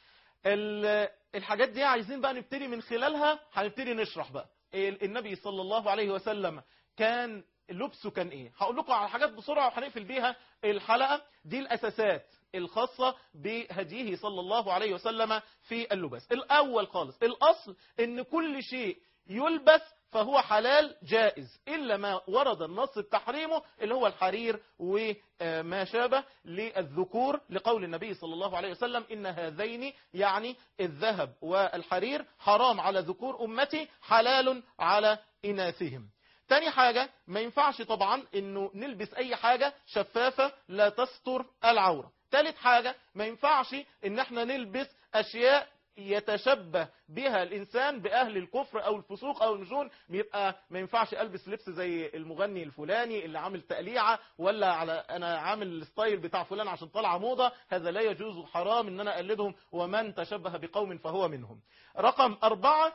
ال- الحاجات دي عايزين بقى نبتدي من خلالها هنبتدي نشرح بقى ال- النبي صلى الله عليه وسلم كان لبسه كان ايه هقول لكم على حاجات بسرعة وهنقفل بيها الحلقة دي الأساسات الخاصة بهديه صلى الله عليه وسلم في اللباس الأول خالص الأصل ان كل شيء يلبس فهو حلال جائز إلا ما ورد النص بتحريمه اللي هو الحرير وما شابه للذكور لقول النبي صلى الله عليه وسلم إن هذين يعني الذهب والحرير حرام على ذكور أمتي حلال على إناثهم تاني حاجة ما ينفعش طبعا انه نلبس اي حاجة شفافة لا تستر العورة تالت حاجة ما ينفعش ان احنا نلبس اشياء يتشبه بها الانسان باهل الكفر او الفسوق او النجون بيبقى ما ينفعش البس لبس زي المغني الفلاني اللي عامل تقليعه ولا على انا عامل الستايل بتاع فلان عشان طالعه موضه هذا لا يجوز حرام ان انا اقلدهم ومن تشبه بقوم فهو منهم رقم أربعة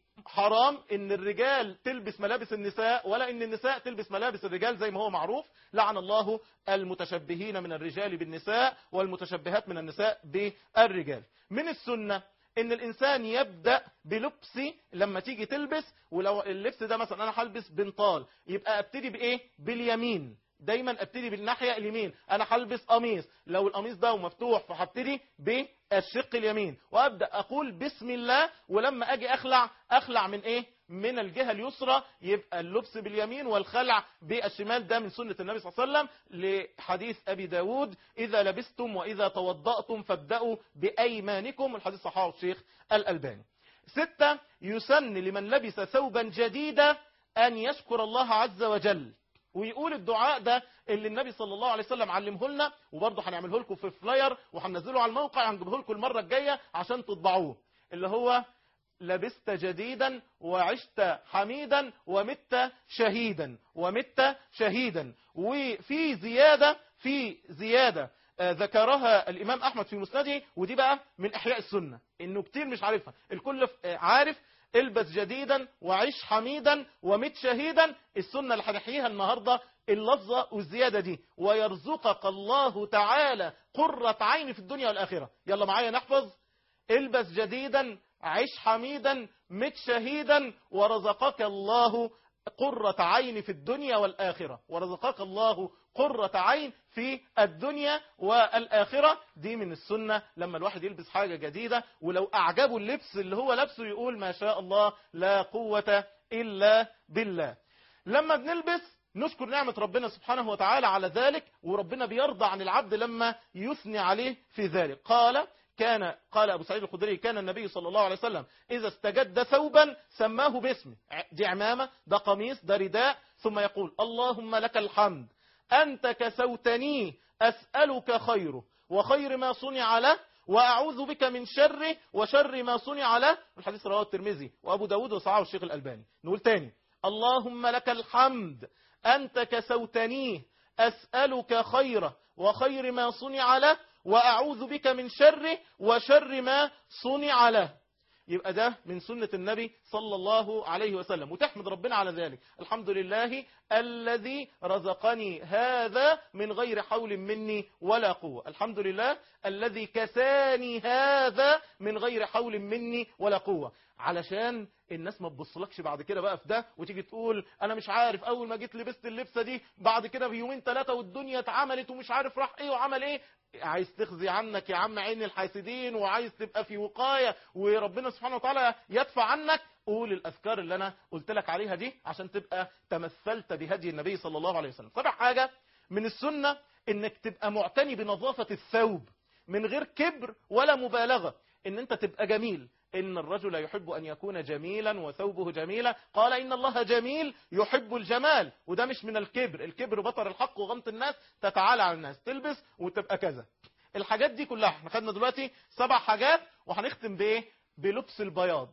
حرام ان الرجال تلبس ملابس النساء ولا ان النساء تلبس ملابس الرجال زي ما هو معروف لعن الله المتشبهين من الرجال بالنساء والمتشبهات من النساء بالرجال من السنة ان الانسان يبدأ بلبس لما تيجي تلبس ولو اللبس ده مثلا انا هلبس بنطال يبقى ابتدي بايه باليمين دايما ابتدي بالناحية اليمين انا هلبس قميص لو القميص ده مفتوح فهبتدي بالشق اليمين وابدأ اقول بسم الله ولما اجي اخلع اخلع من ايه من الجهة اليسرى يبقى اللبس باليمين والخلع بالشمال ده من سنة النبي صلى الله عليه وسلم لحديث أبي داود إذا لبستم وإذا توضأتم فابدأوا بأيمانكم الحديث صححه الشيخ الألباني ستة يسن لمن لبس ثوبا جديدا أن يشكر الله عز وجل ويقول الدعاء ده اللي النبي صلى الله عليه وسلم علمه لنا وبرضه هنعمله لكم في فلاير وهننزله على الموقع هنجيبه لكم المرة الجاية عشان تطبعوه اللي هو لبست جديدا وعشت حميدا ومت شهيدا ومت شهيدا وفي زيادة في زيادة آه، ذكرها الإمام أحمد في مسنده ودي بقى من إحياء السنة إنه كتير مش عارفها الكل آه، عارف البس جديدا وعيش حميدا ومت شهيدا السنة اللي هنحييها النهاردة اللفظة والزيادة دي ويرزقك الله تعالى قرة عين في الدنيا والآخرة يلا معايا نحفظ البس جديدا عش حميدا مت شهيدا ورزقك الله قرة عين في الدنيا والآخرة ورزقك الله قرة عين في الدنيا والآخرة دي من السنة لما الواحد يلبس حاجة جديدة ولو أعجبه اللبس اللي هو لابسه يقول ما شاء الله لا قوة إلا بالله لما بنلبس نشكر نعمة ربنا سبحانه وتعالى على ذلك وربنا بيرضى عن العبد لما يثني عليه في ذلك قال كان قال أبو سعيد الخدري كان النبي صلى الله عليه وسلم إذا استجد ثوبا سماه باسمه دي عمامة ده قميص ده رداء ثم يقول اللهم لك الحمد أنت كسوتني أسألك خيره وخير ما صنع له وأعوذ بك من شره وشر ما صنع له الحديث رواه الترمذي وأبو داود وصححه الشيخ الألباني نقول تاني اللهم لك الحمد أنت كسوتنيه أسألك خيره وخير ما صنع له وأعوذ بك من شره وشر ما صنع له يبقى ده من سنة النبي صلى الله عليه وسلم وتحمد ربنا على ذلك الحمد لله الذي رزقني هذا من غير حول مني ولا قوة الحمد لله الذي كساني هذا من غير حول مني ولا قوة علشان الناس ما تبصلكش بعد كده بقى في ده وتيجي تقول انا مش عارف اول ما جيت لبست اللبسه دي بعد كده بيومين ثلاثه والدنيا اتعملت ومش عارف راح ايه وعمل ايه عايز تخزي عنك يا عم عين الحاسدين وعايز تبقى في وقايه وربنا سبحانه وتعالى يدفع عنك قول الاذكار اللي انا قلت لك عليها دي عشان تبقى تمثلت بهدي النبي صلى الله عليه وسلم سابع حاجه من السنه انك تبقى معتني بنظافه الثوب من غير كبر ولا مبالغه ان انت تبقى جميل إن الرجل يحب أن يكون جميلا وثوبه جميلا قال إن الله جميل يحب الجمال وده مش من الكبر الكبر بطر الحق وغمط الناس تتعالى على الناس تلبس وتبقى كذا الحاجات دي كلها احنا خدنا دلوقتي سبع حاجات وهنختم بايه بلبس البياض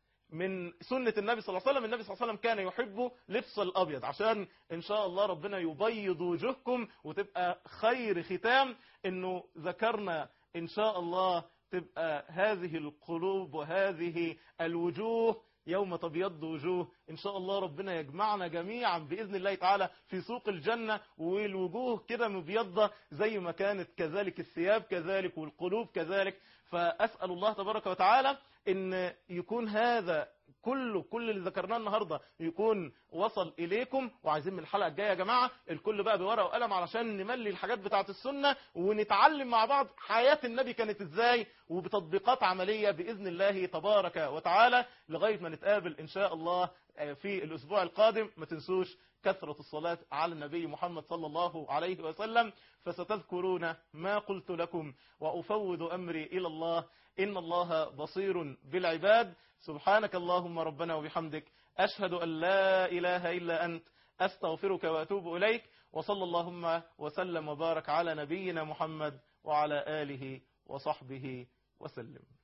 من سنة النبي صلى الله عليه وسلم النبي صلى الله عليه وسلم كان يحب لبس الأبيض عشان إن شاء الله ربنا يبيض وجوهكم وتبقى خير ختام إنه ذكرنا إن شاء الله تبقى هذه القلوب وهذه الوجوه يوم تبيض وجوه إن شاء الله ربنا يجمعنا جميعا بإذن الله تعالى في سوق الجنة والوجوه كده مبيضة زي ما كانت كذلك الثياب كذلك والقلوب كذلك فأسأل الله تبارك وتعالى إن يكون هذا كله كل اللي ذكرناه النهارده يكون وصل اليكم وعايزين من الحلقه الجايه يا جماعه الكل بقى بورقه وقلم علشان نملي الحاجات بتاعه السنه ونتعلم مع بعض حياه النبي كانت ازاي وبتطبيقات عمليه باذن الله تبارك وتعالى لغايه ما نتقابل ان شاء الله في الاسبوع القادم ما تنسوش كثرة الصلاة على النبي محمد صلى الله عليه وسلم فستذكرون ما قلت لكم وأفوض أمري إلى الله إن الله بصير بالعباد سبحانك اللهم ربنا وبحمدك أشهد أن لا إله إلا أنت أستغفرك وأتوب إليك وصلى اللهم وسلم وبارك على نبينا محمد وعلى آله وصحبه وسلم